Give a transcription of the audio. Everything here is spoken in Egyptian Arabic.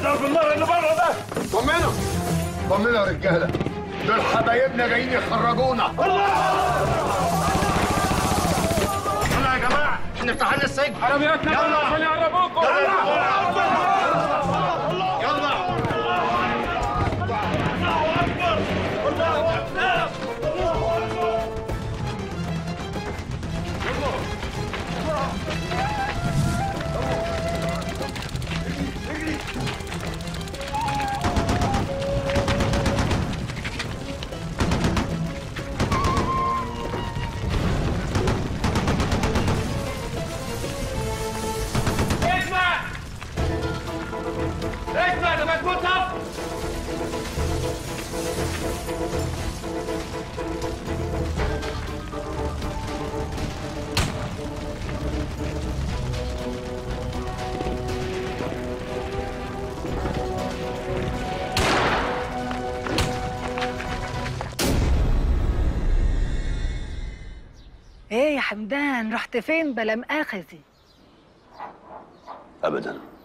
ضرب النار اللي بره ده طمنوا طمنوا يا رجاله دول حبايبنا جايين يخرجونا يلا يا جماعه نفتح لنا السجن عربياتنا يلا عشان يهربوكم يلا اسمع اسمع ده مجهود صف ايه يا حمدان رحت فين بلا مآخذي ابدا